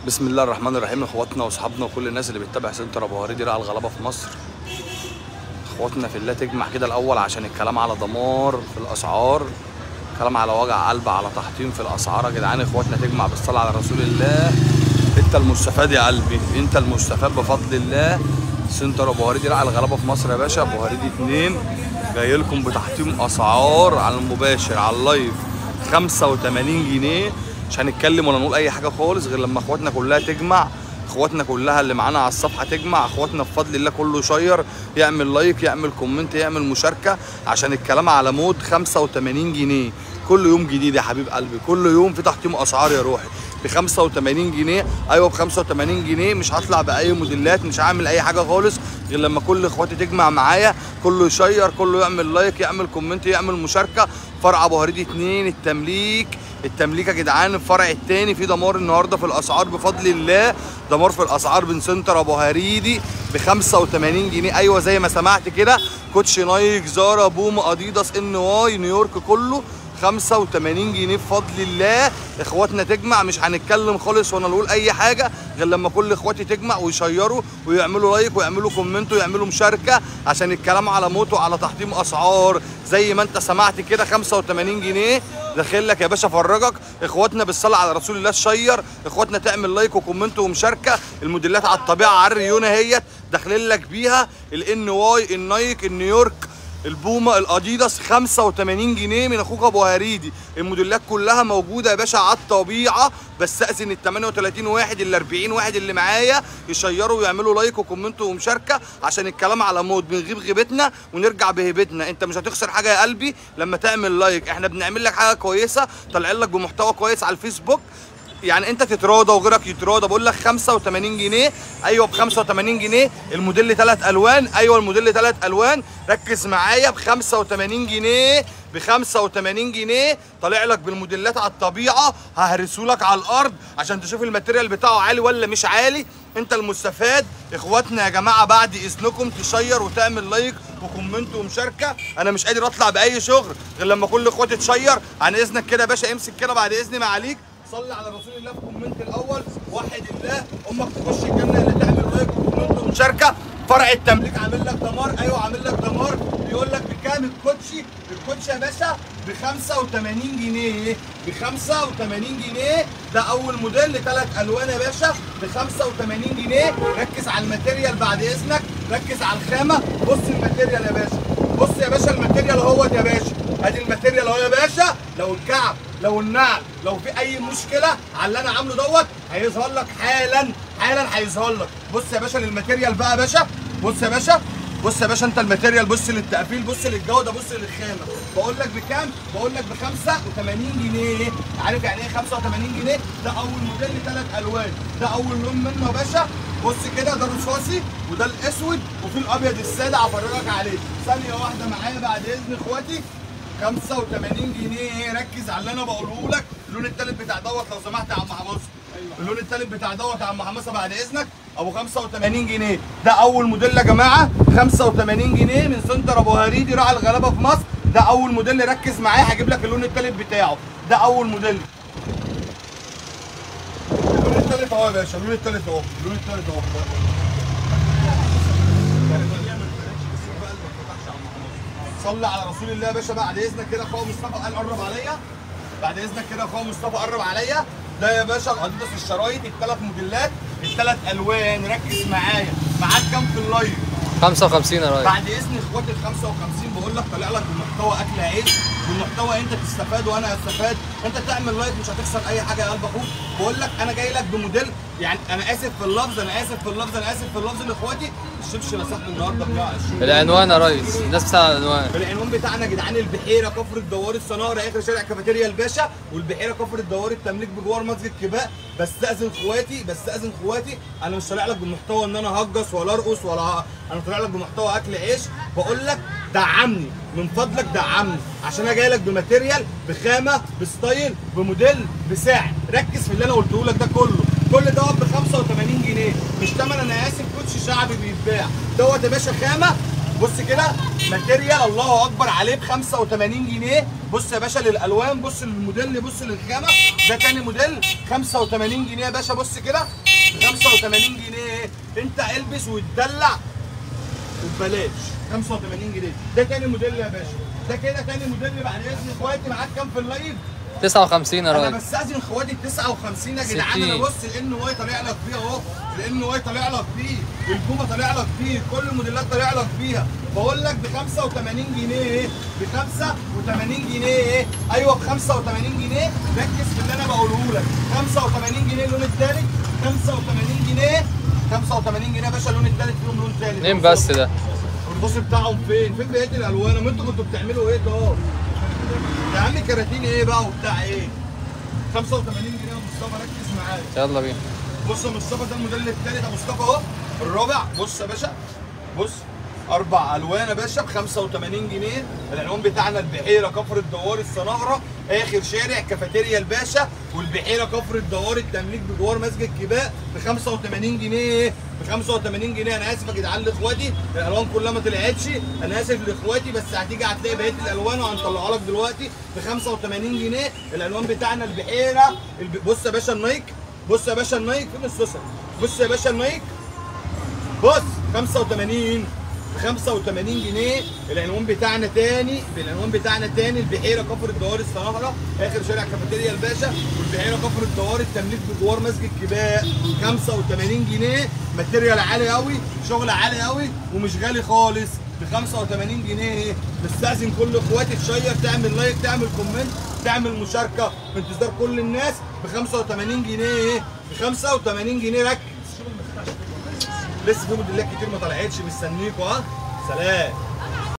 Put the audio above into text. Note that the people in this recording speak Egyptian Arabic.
بسم الله الرحمن الرحيم اخواتنا واصحابنا وكل الناس اللي بتتابع سنتر ابو هريدي راعي الغلابه في مصر اخواتنا في الله تجمع كده الاول عشان الكلام على دمار في الاسعار كلام على وجع قلب على تحطيم في الاسعار يا جدعان اخواتنا تجمع بالصلاه على رسول الله انت المستفاد يا قلبي انت المستفاد بفضل الله سنتر ابو هريدي راعي الغلابه في مصر يا باشا ابو هريدي اتنين جاي لكم بتحطيم اسعار على المباشر على اللايف 85 جنيه مش هنتكلم ولا نقول اي حاجه خالص غير لما اخواتنا كلها تجمع اخواتنا كلها اللي معانا على الصفحه تجمع اخواتنا بفضل الله كله يشير يعمل لايك يعمل كومنت يعمل مشاركه عشان الكلام على مود 85 جنيه كل يوم جديد يا حبيب قلبي كل يوم في تحطيم اسعار يا روحي ب 85 جنيه ايوه ب 85 جنيه مش هطلع باي موديلات مش هعمل اي حاجه خالص غير لما كل اخواتي تجمع معايا كله يشير كله يعمل لايك يعمل كومنت يعمل مشاركه فرع ابو هريدي 2 التمليك التمليك يا جدعان الفرع الثاني في دمار النهارده في الاسعار بفضل الله دمار في الاسعار بين سنتر ابو هريدي ب 85 جنيه ايوه زي ما سمعت كده كوتش نايك زارا بوم اديداس ان واي نيويورك كله 85 جنيه بفضل الله اخواتنا تجمع مش هنتكلم خالص ولا نقول اي حاجه غير لما كل اخواتي تجمع ويشيروا ويعملوا لايك ويعملوا كومنت ويعملوا مشاركه عشان الكلام على موت وعلى تحطيم اسعار زي ما انت سمعت كده 85 جنيه داخل لك يا باشا فرجك اخواتنا بالصلاه على رسول الله شير اخواتنا تعمل لايك وكومنت ومشاركه الموديلات على الطبيعه على الريونه اهيت داخلين لك بيها الان واي النايك النيويورك البوما الاديداس 85 جنيه من اخوك ابو هريدي الموديلات كلها موجوده يا باشا على الطبيعه بس استاذن ال 38 واحد ال 40 واحد اللي معايا يشيروا ويعملوا لايك وكومنت ومشاركه عشان الكلام على مود بنغيب غيبتنا ونرجع بهيبتنا انت مش هتخسر حاجه يا قلبي لما تعمل لايك احنا بنعمل لك حاجه كويسه طالعين لك بمحتوى كويس على الفيسبوك يعني انت تتراضى وغيرك يتراضى بقول لك 85 جنيه ايوه ب 85 جنيه الموديل ثلاث الوان ايوه الموديل ثلاث الوان ركز معايا ب 85 جنيه ب 85 جنيه طالع لك بالموديلات على الطبيعه ههرسه لك على الارض عشان تشوف الماتيريال بتاعه عالي ولا مش عالي انت المستفاد اخواتنا يا جماعه بعد اذنكم تشير وتعمل لايك وكومنت ومشاركه انا مش قادر اطلع باي شغل غير لما كل اخواتي تشير عن اذنك كده يا باشا امسك كده بعد اذني ما عليك صلي على رسول الله في كومنت الاول وحد الله امك تخش الجنه اللي تعمل لايك وكومنت ومشاركه فرع التمليك عامل لك دمار ايوه عامل لك دمار بيقول لك بكام الكوتشي الكوتشي يا باشا ب 85 جنيه ب 85 جنيه ده اول موديل ثلاث الوان يا باشا ب 85 جنيه ركز على الماتيريال بعد اذنك ركز على الخامه بص الماتيريال يا باشا بص يا باشا الماتيريال اهوت يا باشا ادي الماتيريال اهو يا باشا لو الكعب لو النعل لو في اي مشكله على اللي انا عامله دوت هيظهر لك حالا حالا هيظهر لك بص يا باشا للماتيريال بقى يا باشا بص يا باشا بص يا باشا انت الماتيريال بص للتقفيل بص للجوده بص للخامه بقول لك بكام بقول لك ب 85 جنيه عارف يعني ايه 85 جنيه ده اول موديل ثلاث الوان ده اول لون منه يا باشا بص كده ده الرصاصي وده الاسود وفي الابيض الساده هفرجك عليه ثانيه واحده معايا بعد اذن اخواتي 85 جنيه ركز على اللي انا بقوله لك اللون التالت بتاع دوت لو سمحت يا عم حماصه اللون التالت بتاع دوت يا عم حماصه بعد اذنك ابو 85 جنيه ده اول موديل يا جماعه 85 جنيه من سنتر ابو هريدي راعي الغلابه في مصر ده اول موديل ركز معايا هجيب لك اللون التالت بتاعه ده اول موديل اللون التالت اهو يا باشا اللون التالت اهو اللون التالت اهو صلي على رسول الله يا باشا بعد اذنك كده اخويا مصطفى قال قرب عليا بعد اذنك كده اخويا مصطفى قرب عليا ده يا باشا الاديداس الشرايط الثلاث موديلات الثلاث الوان ركز معايا معاك كام في اللايف 55 يا راجل بعد اذن اخواتي ال 55 بقول لك طالع لك بمحتوى اكل عيش والمحتوى انت تستفاد وانا استفاد انت تعمل لايك مش هتخسر اي حاجه يا قلب اخوك بقول لك انا جاي لك بموديل يعني انا اسف في اللفظ انا اسف في اللفظ انا اسف في اللفظ لاخواتي الشبشب يا صاحبي النهارده بتاع الشغل العنوان يا ريس الناس بتاع العنوان العنوان بتاعنا يا جدعان البحيره كفر الدوار الصناره اخر شارع كافيتيريا الباشا والبحيره كفر الدوار التمليك بجوار مسجد كباء بستاذن اخواتي بستاذن اخواتي انا مش طالع لك بمحتوى ان انا هجص ولا ارقص ولا ه- انا طالع لك بمحتوى اكل عيش بقول لك دعمني من فضلك دعمني عشان انا جاي لك بماتيريال بخامه بستايل بموديل بسعر ركز في اللي انا قلته لك ده كله كل دوت ب 85 جنيه مش تمن انا اسف كوتش شعبي بيتباع دوت يا باشا خامه بص كده ماتيريال الله اكبر عليه ب 85 جنيه بص يا باشا للالوان بص للموديل بص للخامه ده تاني موديل 85 جنيه يا باشا بص كده 85 جنيه انت البس واتدلع وببلاش 85 جنيه ده تاني موديل يا باشا ده كده تاني موديل بعد اذن اخواتي معاك كام في اللايف 59 يا انا ريس بستاذن اخواتي ال 59 يا جدعان انا 60. بص الان واي طالع لك فيه اهو الان واي طالع لك فيه البومه طالع لك فيه كل الموديلات طالع لك فيها بقول لك ب 85 جنيه ب 85 جنيه ايوه ب 85 جنيه ركز في اللي انا بقوله لك 85 جنيه اللون الثالث 85 جنيه 85 جنيه يا باشا اللون الثالث فيهم لون ثالث اتنين بس ده البص بتاعهم فين؟ فين بقيه الالوان؟ ما انتوا كنتوا بتعملوا ايه ده؟ يا عم كراتين ايه بقى وبتاع ايه؟ 85 جنيه يا مصطفى ركز معايا يلا بينا بص يا مصطفى ده الموديل الثالث يا مصطفى اهو الرابع بص يا باشا بص اربع الوان يا باشا ب 85 جنيه العنوان بتاعنا البحيره كفر الدوار الصناغره اخر شارع كافيتيريا الباشا والبحيره كفر الدوار التمليك بجوار مسجد كباء ب 85 جنيه ب 85 جنيه انا اسف يا جدعان لاخواتي الالوان كلها ما طلعتش انا اسف لاخواتي بس هتيجي هتلاقي بقيه الالوان وهنطلعها لك دلوقتي ب 85 جنيه الالوان بتاعنا البحيره الب... بص يا باشا النايك بص يا باشا النايك فين السوسه بص يا باشا النايك بص 85 ب 85 جنيه العنوان بتاعنا تاني بالعنوان بتاعنا تاني البحيره كفر الدوار الصناهره اخر شارع كافيتيريا الباشا والبحيره كفر الدوار التمليك بجوار مسجد كباء 85 جنيه ماتيريال عالي قوي شغل عالي قوي ومش غالي خالص ب 85 جنيه بستأذن كل اخواتي تشير تعمل لايك تعمل كومنت تعمل مشاركه في انتظار كل الناس ب 85 جنيه ب 85 جنيه ركز لسه في موديلات كتير ما طلعتش مستنيكوا ها سلام